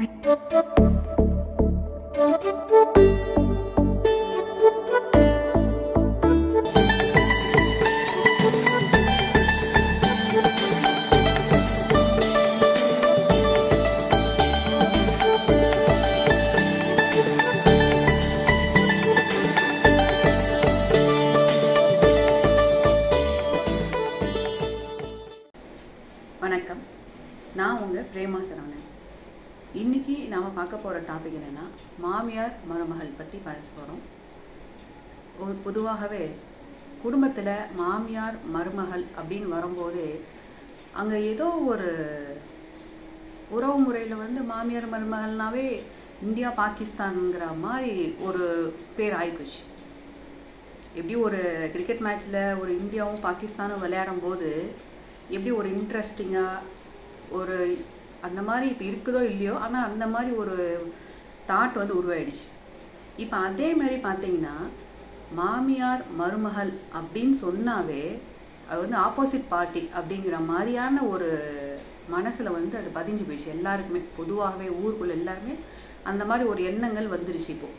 வணக்கம் நான் உங்கள் பிரேமா சரவணன் இன்னைக்கு நாம் பார்க்க போகிற டாபிக் என்னென்னா மாமியார் மருமகள் பற்றி பேச போகிறோம் ஒரு பொதுவாகவே குடும்பத்தில் மாமியார் மருமகள் அப்படின்னு வரும்போது அங்கே ஏதோ ஒரு உறவு முறையில் வந்து மாமியார் மருமகள்னாவே இந்தியா பாகிஸ்தான்ங்கிற மாதிரி ஒரு பேர் ஆகிப்போச்சு எப்படி ஒரு கிரிக்கெட் மேட்ச்சில் ஒரு இந்தியாவும் பாகிஸ்தானும் விளையாடும் போது எப்படி ஒரு இன்ட்ரெஸ்டிங்காக ஒரு அந்த மாதிரி இப்போ இருக்குதோ இல்லையோ ஆனால் அந்த மாதிரி ஒரு தாட் வந்து உருவாயிடுச்சு இப்போ அதே மாதிரி பார்த்தீங்கன்னா மாமியார் மருமகள் அப்படின்னு சொன்னாவே அது வந்து ஆப்போசிட் பார்ட்டி அப்படிங்கிற மாதிரியான ஒரு மனசில் வந்து அது பதிஞ்சு போயிடுச்சு எல்லாருக்குமே பொதுவாகவே ஊருக்குள்ள எல்லாருமே அந்த மாதிரி ஒரு எண்ணங்கள் வந்துருச்சு இப்போ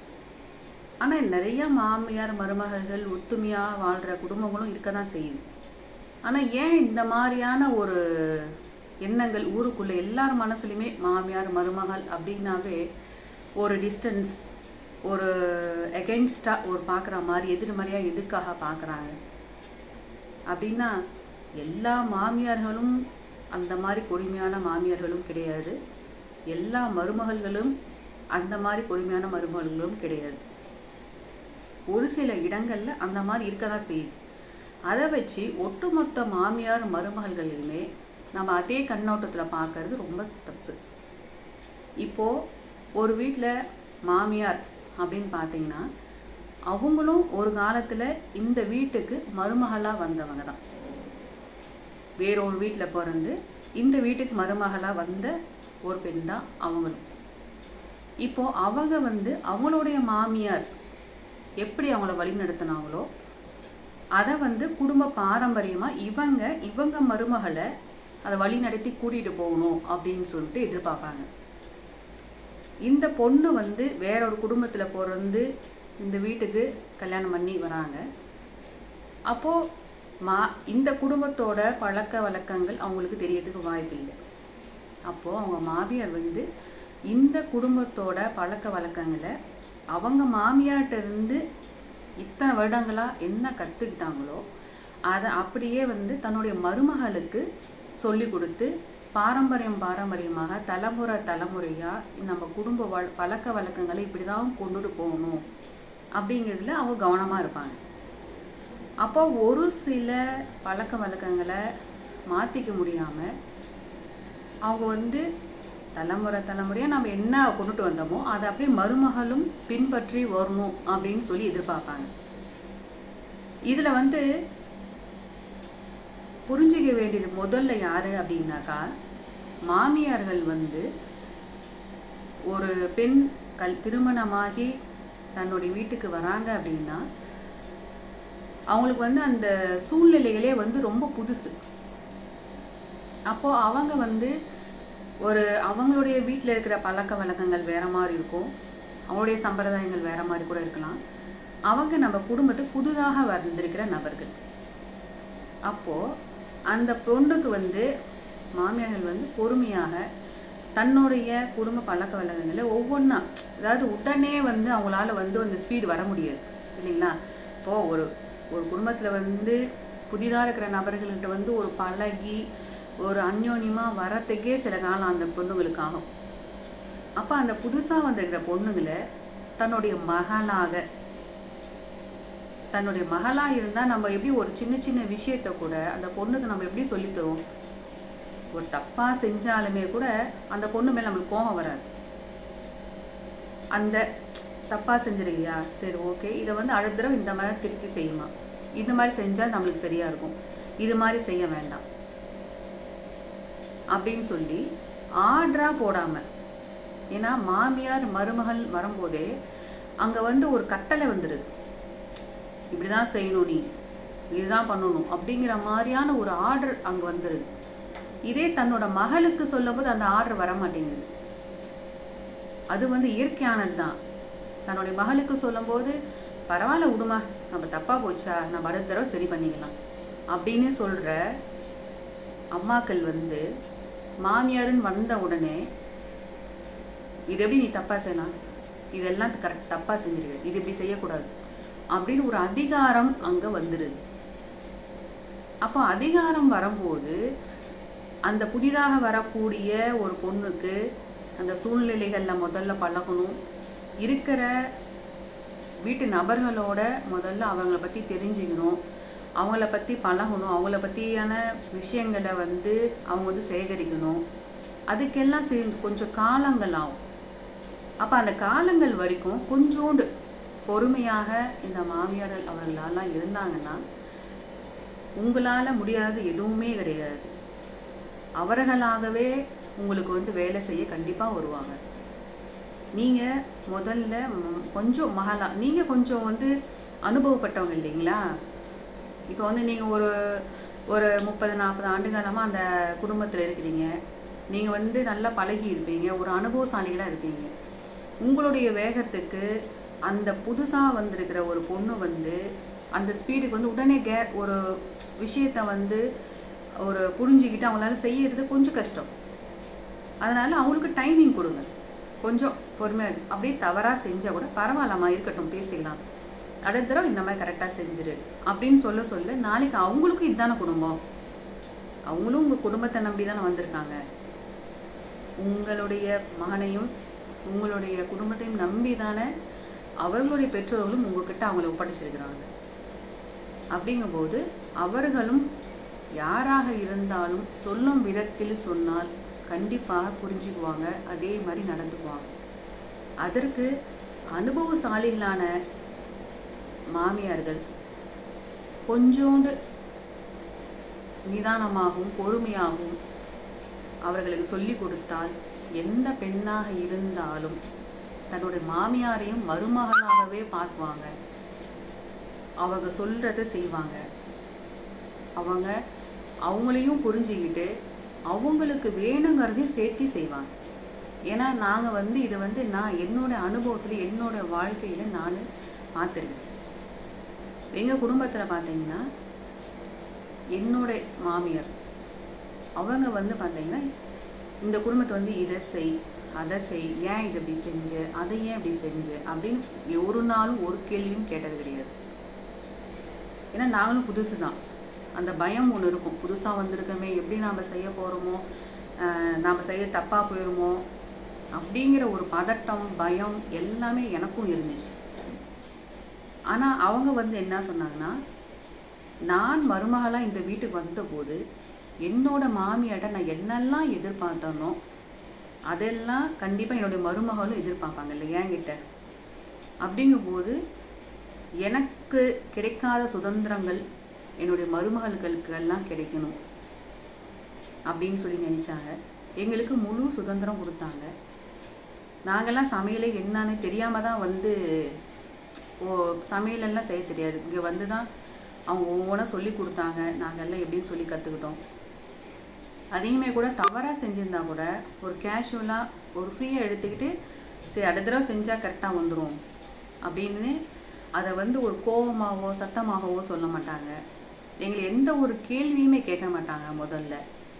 ஆனால் நிறைய மாமியார் மருமகள்கள் ஒத்துமையாக வாழ்கிற குடும்பங்களும் இருக்க தான் செய்யுது ஆனால் ஏன் இந்த மாதிரியான ஒரு எண்ணங்கள் ஊருக்குள்ளே எல்லார் மனசுலையுமே மாமியார் மருமகள் அப்படின்னாவே ஒரு டிஸ்டன்ஸ் ஒரு எகென்ஸ்டாக ஒரு பார்க்குற மாதிரி எதிர்மறையாக எதுக்காக பார்க்குறாங்க அப்படின்னா எல்லா மாமியார்களும் அந்த மாதிரி கொடுமையான மாமியார்களும் கிடையாது எல்லா மருமகள்களும் அந்த மாதிரி கொடுமையான மருமகள்களும் கிடையாது ஒரு சில இடங்களில் அந்த மாதிரி இருக்க தான் செய்யுது அதை வச்சு ஒட்டுமொத்த மாமியார் மருமகள்களையுமே நம்ம அதே கண்ணோட்டத்தில் பார்க்கறது ரொம்ப தப்பு இப்போது ஒரு வீட்டில் மாமியார் அப்படின்னு பார்த்தீங்கன்னா அவங்களும் ஒரு காலத்தில் இந்த வீட்டுக்கு மருமகளாக வந்தவங்க தான் வேறொரு வீட்டில் பிறந்து இந்த வீட்டுக்கு மருமகளாக வந்த ஒரு பெண் தான் அவங்களும் இப்போது அவங்க வந்து அவங்களுடைய மாமியார் எப்படி அவங்கள வழி நடத்தினாங்களோ அதை வந்து குடும்ப பாரம்பரியமாக இவங்க இவங்க மருமகளை அதை வழி நடத்தி கூட்டிகிட்டு போகணும் அப்படின்னு சொல்லிட்டு எதிர்பார்ப்பாங்க இந்த பொண்ணு வந்து வேற ஒரு குடும்பத்தில் பிறந்து இந்த வீட்டுக்கு கல்யாணம் பண்ணி வராங்க அப்போது மா இந்த குடும்பத்தோட பழக்க வழக்கங்கள் அவங்களுக்கு தெரியறதுக்கு வாய்ப்பு இல்லை அப்போது அவங்க மாமியார் வந்து இந்த குடும்பத்தோட பழக்க வழக்கங்களை அவங்க மாமியார்கிட்ட இருந்து இத்தனை வருடங்களாக என்ன கற்றுக்கிட்டாங்களோ அதை அப்படியே வந்து தன்னுடைய மருமகளுக்கு சொல்லி கொடுத்து பாரம்பரியம் பாரம்பரியமாக தலைமுறை தலைமுறையாக நம்ம குடும்ப வழ பழக்க வழக்கங்களை இப்படி தான் கொண்டுட்டு போகணும் அப்படிங்கிறதுல அவங்க கவனமாக இருப்பாங்க அப்போ ஒரு சில பழக்க வழக்கங்களை மாற்றிக்க முடியாமல் அவங்க வந்து தலைமுறை தலைமுறையாக நம்ம என்ன கொண்டுட்டு வந்தோமோ அதை அப்படியே மருமகளும் பின்பற்றி வரணும் அப்படின்னு சொல்லி எதிர்பார்ப்பாங்க இதில் வந்து புரிஞ்சிக்க வேண்டியது முதல்ல யாரு அப்படின்னாக்கா மாமியார்கள் வந்து ஒரு பெண் கல் திருமணமாகி தன்னுடைய வீட்டுக்கு வராங்க அப்படின்னா அவங்களுக்கு வந்து அந்த சூழ்நிலைகளே வந்து ரொம்ப புதுசு அப்போது அவங்க வந்து ஒரு அவங்களுடைய வீட்டில் இருக்கிற பழக்க வழக்கங்கள் வேற மாதிரி இருக்கும் அவங்களுடைய சம்பிரதாயங்கள் வேற மாதிரி கூட இருக்கலாம் அவங்க நம்ம குடும்பத்துக்கு புதுதாக வந்திருக்கிற நபர்கள் அப்போது அந்த பொண்ணுக்கு வந்து மாமியார்கள் வந்து பொறுமையாக தன்னுடைய குடும்ப பழக்க வழக்கங்களை ஒவ்வொன்றா அதாவது உடனே வந்து அவங்களால வந்து அந்த ஸ்பீடு வர முடியாது இல்லைங்களா இப்போது ஒரு ஒரு குடும்பத்தில் வந்து புதிதாக இருக்கிற நபர்கள்கிட்ட வந்து ஒரு பழகி ஒரு அந்யோன்யமாக வரத்துக்கே சில காலம் அந்த பொண்ணுங்களுக்கு ஆகும் அப்போ அந்த புதுசாக வந்திருக்கிற பொண்ணுங்களை தன்னுடைய மகளாக தன்னுடைய மகளாக இருந்தால் நம்ம எப்படி ஒரு சின்ன சின்ன விஷயத்த கூட அந்த பொண்ணுக்கு நம்ம எப்படி சொல்லித் தருவோம் ஒரு தப்பாக செஞ்சாலுமே கூட அந்த பொண்ணு மேலே நம்மளுக்கு கோபம் வராது அந்த தப்பாக செஞ்சிருக்கியா சரி ஓகே இதை வந்து அடுத்த தடவை இந்த மாதிரி திருப்பி செய்யுமா இந்த மாதிரி செஞ்சால் நம்மளுக்கு சரியாக இருக்கும் இது மாதிரி செய்ய வேண்டாம் அப்படின்னு சொல்லி ஆர்டராக போடாமல் ஏன்னா மாமியார் மருமகள் வரும்போதே அங்கே வந்து ஒரு கட்டளை வந்துடுது இப்படி தான் செய்யணும் நீ இதுதான் பண்ணணும் அப்படிங்கிற மாதிரியான ஒரு ஆர்டர் அங்கே வந்துடுது இதே தன்னோட மகளுக்கு சொல்லும்போது அந்த ஆர்டர் வர மாட்டேங்குது அது வந்து இயற்கையானது தான் தன்னுடைய மகளுக்கு சொல்லும்போது பரவாயில்ல விடுமா நம்ம தப்பாக போச்சா நம்ம அடுத்த தடவை சரி பண்ணிக்கலாம் அப்படின்னு சொல்கிற அம்மாக்கள் வந்து மாமியாருன்னு வந்த உடனே இது எப்படி நீ தப்பாக செய்யலாம் இதெல்லாம் கரெக்ட் தப்பாக செஞ்சிருக்க இது இப்படி செய்யக்கூடாது அப்படின்னு ஒரு அதிகாரம் அங்கே வந்துடுது அப்போ அதிகாரம் வரும்போது அந்த புதிதாக வரக்கூடிய ஒரு பொண்ணுக்கு அந்த சூழ்நிலைகளில் முதல்ல பழகணும் இருக்கிற வீட்டு நபர்களோட முதல்ல அவங்கள பற்றி தெரிஞ்சுக்கணும் அவங்கள பற்றி பழகணும் அவங்கள பற்றியான விஷயங்களை வந்து அவங்க வந்து சேகரிக்கணும் அதுக்கெல்லாம் சே கொஞ்சம் காலங்கள் ஆகும் அப்போ அந்த காலங்கள் வரைக்கும் கொஞ்சோண்டு பொறுமையாக இந்த மாமியார்கள் அவர்களெல்லாம் இருந்தாங்கன்னா உங்களால் முடியாத எதுவுமே கிடையாது அவர்களாகவே உங்களுக்கு வந்து வேலை செய்ய கண்டிப்பாக வருவாங்க நீங்கள் முதல்ல ம், கொஞ்சம் மகளா நீங்கள் கொஞ்சம் வந்து அனுபவப்பட்டவங்க இல்லைங்களா இப்போ வந்து நீங்கள் ஒரு ஒரு முப்பது நாற்பது ஆண்டு காலமாக அந்த குடும்பத்தில் இருக்கிறீங்க நீங்கள் வந்து நல்லா பழகி இருப்பீங்க ஒரு அனுபவசாலிகளாக இருப்பீங்க உங்களுடைய வேகத்துக்கு அந்த புதுசாக வந்திருக்கிற ஒரு பொண்ணு வந்து அந்த ஸ்பீடுக்கு வந்து உடனே கே ஒரு விஷயத்த வந்து ஒரு புரிஞ்சுக்கிட்டு அவங்களால செய்யறது கொஞ்சம் கஷ்டம் அதனால அவங்களுக்கு டைமிங் கொடுங்க கொஞ்சம் பொறுமையாக அப்படியே தவறாக செஞ்சால் கூட பரவாயில்லம்மா இருக்கட்டும் பேசிக்கலாம் அடுத்த தடவை இந்த மாதிரி கரெக்டாக செஞ்சிரு அப்படின்னு சொல்ல சொல்ல நாளைக்கு அவங்களுக்கும் இதுதானே குடும்பம் அவங்களும் உங்கள் குடும்பத்தை நம்பி தானே வந்திருக்காங்க உங்களுடைய மகனையும் உங்களுடைய குடும்பத்தையும் நம்பி தானே அவர்களுடைய பெற்றோர்களும் உங்ககிட்ட அவங்கள ஒப்படைச்சிருக்கிறாங்க அப்படிங்கும்போது அவர்களும் யாராக இருந்தாலும் சொல்லும் விதத்தில் சொன்னால் கண்டிப்பாக புரிஞ்சுக்குவாங்க அதே மாதிரி நடந்துக்குவாங்க அதற்கு அனுபவசாலிகளான மாமியார்கள் கொஞ்சோண்டு நிதானமாகவும் பொறுமையாகவும் அவர்களுக்கு சொல்லி கொடுத்தால் எந்த பெண்ணாக இருந்தாலும் தன்னுடைய மாமியாரையும் மருமகனாகவே பார்க்குவாங்க அவங்க சொல்கிறத செய்வாங்க அவங்க அவங்களையும் புரிஞ்சுக்கிட்டு அவங்களுக்கு வேணுங்கிறதையும் சேர்த்து செய்வாங்க ஏன்னா நாங்கள் வந்து இதை வந்து நான் என்னோட அனுபவத்தில் என்னோட வாழ்க்கையில் நான் பார்த்துருக்கேன் எங்கள் குடும்பத்தில் பார்த்தீங்கன்னா என்னோட மாமியார் அவங்க வந்து பார்த்தீங்கன்னா இந்த குடும்பத்தை வந்து இதை செய் அதை செய் ஏன் இதை இப்படி செஞ்ச அதை ஏன் இப்படி செஞ்ச அப்படின்னு ஒரு நாளும் ஒரு கேள்வியும் கேட்டது கிடையாது ஏன்னா நாங்களும் புதுசு தான் அந்த பயம் ஒன்று இருக்கும் புதுசாக வந்திருக்கோமே எப்படி நாம் செய்ய போகிறோமோ நாம் செய்ய தப்பாக போயிடுமோ அப்படிங்கிற ஒரு பதட்டம் பயம் எல்லாமே எனக்கும் இருந்துச்சு ஆனால் அவங்க வந்து என்ன சொன்னாங்கன்னா நான் மருமகளாக இந்த வீட்டுக்கு வந்தபோது என்னோட மாமியாட்ட நான் என்னெல்லாம் எதிர்பார்த்தனோ அதெல்லாம் கண்டிப்பாக என்னுடைய மருமகளும் எதிர்பார்ப்பாங்க இல்லை என்கிட்ட அப்படிங்கும்போது எனக்கு கிடைக்காத சுதந்திரங்கள் என்னுடைய மருமகளுக்கு எல்லாம் கிடைக்கணும் அப்படின்னு சொல்லி நினைச்சாங்க எங்களுக்கு முழு சுதந்திரம் கொடுத்தாங்க நாங்கெல்லாம் சமையலே என்னன்னு தெரியாம தான் வந்து ஓ சமையலெல்லாம் செய்ய தெரியாது இங்கே வந்து தான் அவங்க ஒவ்வொன்றா சொல்லி கொடுத்தாங்க நாங்கெல்லாம் எப்படின்னு சொல்லி கற்றுக்கிட்டோம் அதையுமே கூட தவறாக செஞ்சுருந்தா கூட ஒரு கேஷுவலாக ஒரு ஃப்ரீயாக எடுத்துக்கிட்டு சரி அடுத்த தடவை செஞ்சால் கரெக்டாக வந்துடும் அப்படின்னு அதை வந்து ஒரு கோபமாகவோ சத்தமாகவோ சொல்ல மாட்டாங்க எங்களை எந்த ஒரு கேள்வியுமே கேட்க மாட்டாங்க முதல்ல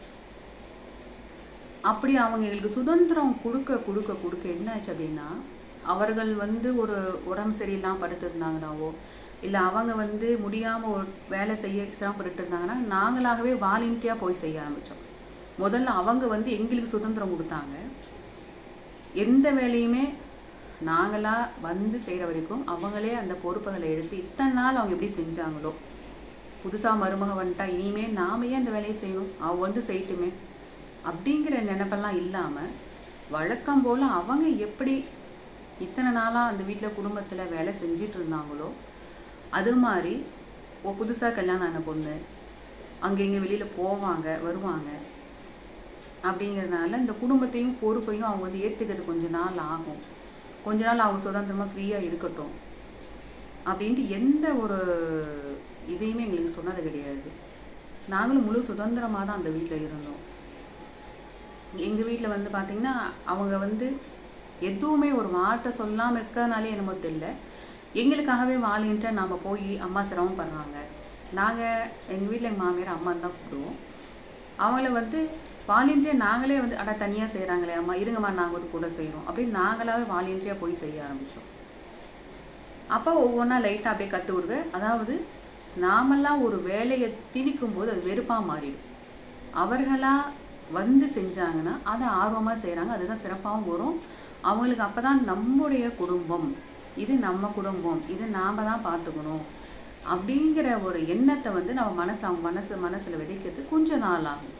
அப்படி அவங்க எங்களுக்கு சுதந்திரம் கொடுக்க கொடுக்க கொடுக்க என்னாச்சு அப்படின்னா அவர்கள் வந்து ஒரு உடம்பு சரியில்லாமல் படுத்திருந்தாங்கனாவோ இல்லை அவங்க வந்து முடியாமல் ஒரு வேலை செய்ய சிரமப்பட்டு இருந்தாங்கன்னா நாங்களாகவே வாலண்டியாக போய் செய்ய ஆரம்பித்தோம் முதல்ல அவங்க வந்து எங்களுக்கு சுதந்திரம் கொடுத்தாங்க எந்த வேலையுமே நாங்களாக வந்து செய்கிற வரைக்கும் அவங்களே அந்த பொறுப்புகளை எடுத்து இத்தனை நாள் அவங்க எப்படி செஞ்சாங்களோ புதுசாக மருமக வந்துட்டா இனிமே நாம ஏன் அந்த வேலையை செய்யணும் அவ வந்து செய்யட்டுமே அப்படிங்கிற நினைப்பெல்லாம் இல்லாமல் வழக்கம் போல் அவங்க எப்படி இத்தனை நாளாக அந்த வீட்டில் குடும்பத்தில் வேலை செஞ்சிட்டு இருந்தாங்களோ அது மாதிரி ஓ புதுசாக கல்யாணம் ஆன பொண்ணு அங்கே இங்கே வெளியில் போவாங்க வருவாங்க அப்படிங்கிறதுனால இந்த குடும்பத்தையும் பொறுப்பையும் அவங்க வந்து ஏற்றுக்கிறது கொஞ்ச நாள் ஆகும் கொஞ்ச நாள் அவங்க சுதந்திரமாக ஃப்ரீயாக இருக்கட்டும் அப்படின்ட்டு எந்த ஒரு இதையுமே எங்களுக்கு சொன்னது கிடையாது நாங்களும் முழு சுதந்திரமாக தான் அந்த வீட்டில் இருந்தோம் எங்கள் வீட்டில் வந்து பார்த்திங்கன்னா அவங்க வந்து எதுவுமே ஒரு வார்த்தை சொல்லாமல் இருக்கிறதுனாலே என்னமோ தெரியல எங்களுக்காகவே வாலின்ட்டு நாம் போய் அம்மா சிரமப்படுறாங்க நாங்கள் எங்கள் வீட்டில் எங்கள் மாமியார் அம்மா தான் கூப்பிடுவோம் அவங்கள வந்து வாலின்ட்ரியாக நாங்களே வந்து அட தனியாக செய்கிறாங்களே அம்மா இருங்கம்மா நாங்கள் வந்து கூட செய்கிறோம் அப்படின்னு நாங்களாவே வாலின்ட்ரியாக போய் செய்ய ஆரம்பித்தோம் அப்போ ஒவ்வொன்றா லைட்டாக அப்படியே கற்று கொடுங்க அதாவது நாமெல்லாம் ஒரு வேலையை திணிக்கும் போது அது வெறுப்பாக மாறிடும் அவர்களாக வந்து செஞ்சாங்கன்னா அதை ஆர்வமாக செய்கிறாங்க அதுதான் சிறப்பாகவும் வரும் அவங்களுக்கு அப்போ தான் நம்முடைய குடும்பம் இது நம்ம குடும்பம் இது நாம் தான் பார்த்துக்கணும் அப்படிங்கிற ஒரு எண்ணத்தை வந்து நம்ம மனசு அவங்க மனசு மனசில் விதைக்கிறது கொஞ்சம் நாள் ஆகும்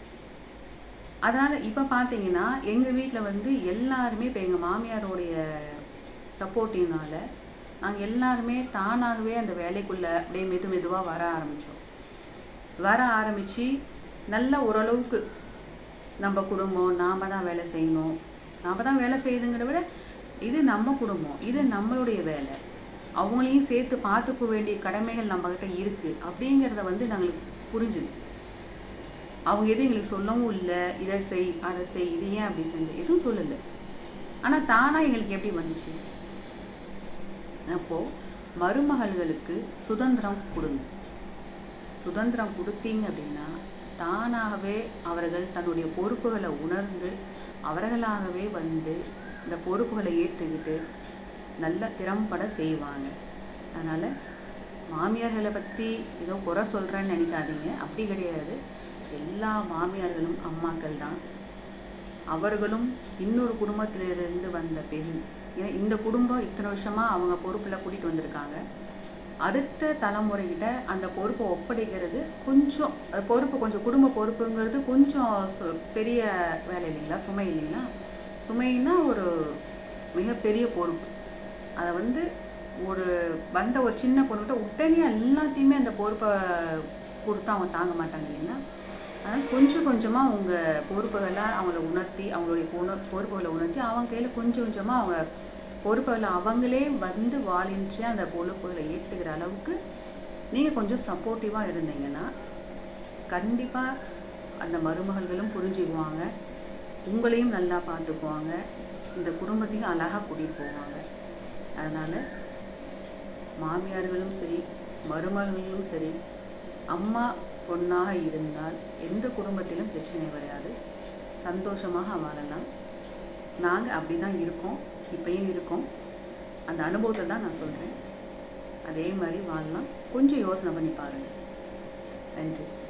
அதனால் இப்போ பார்த்தீங்கன்னா எங்கள் வீட்டில் வந்து எல்லாருமே இப்போ எங்கள் மாமியாரோடைய சப்போர்ட்டினால நாங்கள் எல்லாருமே தானாகவே அந்த வேலைக்குள்ளே அப்படியே மெது மெதுவாக வர ஆரம்பித்தோம் வர ஆரம்பித்து நல்ல ஓரளவுக்கு நம்ம குடும்பம் நாம் தான் வேலை செய்யணும் நாம் தான் வேலை செய்யுதுங்கிறத விட இது நம்ம குடும்பம் இது நம்மளுடைய வேலை அவங்களையும் சேர்த்து பார்த்துக்க வேண்டிய கடமைகள் நம்மக்கிட்ட இருக்குது அப்படிங்கிறத வந்து நாங்களுக்கு புரிஞ்சுது அவங்க எதுவும் எங்களுக்கு சொல்லவும் இல்லை இதை செய் அதை செய் இது ஏன் அப்படி செஞ்ச எதுவும் சொல்லலை ஆனால் தானாக எங்களுக்கு எப்படி வந்துச்சு அப்போது மருமகள்களுக்கு சுதந்திரம் கொடுங்க சுதந்திரம் கொடுத்தீங்க அப்படின்னா தானாகவே அவர்கள் தன்னுடைய பொறுப்புகளை உணர்ந்து அவர்களாகவே வந்து இந்த பொறுப்புகளை ஏற்றுக்கிட்டு நல்ல திறம்பட செய்வாங்க அதனால் மாமியார்களை பற்றி ஏதோ குறை சொல்கிறேன்னு நினைக்காதீங்க அப்படி கிடையாது எல்லா மாமியார்களும் அம்மாக்கள் தான் அவர்களும் இன்னொரு குடும்பத்திலிருந்து வந்த பெண் ஏன்னா இந்த குடும்பம் இத்தனை வருஷமாக அவங்க பொறுப்பில் கூட்டிகிட்டு வந்திருக்காங்க அடுத்த தலைமுறைகிட்ட அந்த பொறுப்பை ஒப்படைக்கிறது கொஞ்சம் அது பொறுப்பு கொஞ்சம் குடும்ப பொறுப்புங்கிறது கொஞ்சம் சு- பெரிய வேலை இல்லைங்களா சுமை இல்லைங்களா சுமைன்னா ஒரு மிகப்பெரிய பொறுப்பு அதை வந்து ஒரு வந்த ஒரு சின்ன பொண்ணுகிட்ட உடனே எல்லாத்தையுமே அந்த பொறுப்பை கொடுத்து அவங்க தாங்க மாட்டாங்க இல்லைங்களா அதனால் கொஞ்சம் கொஞ்சமாக அவங்க பொறுப்புகளை அவங்கள உணர்த்தி அவங்களுடைய பொணு பொறுப்புகளை உணர்த்தி அவங்க கையில் கொஞ்சம் கொஞ்சமாக அவங்க பொறுப்புகளை அவங்களே வந்து வாலின்றி அந்த பொறுப்புகளை ஏற்றுக்கிற அளவுக்கு நீங்கள் கொஞ்சம் சப்போர்ட்டிவாக இருந்தீங்கன்னா கண்டிப்பாக அந்த மருமகள்களும் புரிஞ்சுக்குவாங்க உங்களையும் நல்லா பார்த்துக்குவாங்க இந்த குடும்பத்தையும் அழகாக கூட்டிகிட்டு போவாங்க அதனால் மாமியார்களும் சரி மருமகளும் சரி அம்மா பொண்ணாக இருந்தால் எந்த குடும்பத்திலும் பிரச்சனை வராது சந்தோஷமாக வாழலாம் நாங்கள் அப்படி தான் இருக்கோம் இப்பயும் இருக்கோம் அந்த அனுபவத்தை தான் நான் சொல்கிறேன் அதே மாதிரி வாழலாம் கொஞ்சம் யோசனை பண்ணி பாருங்கள் நன்றி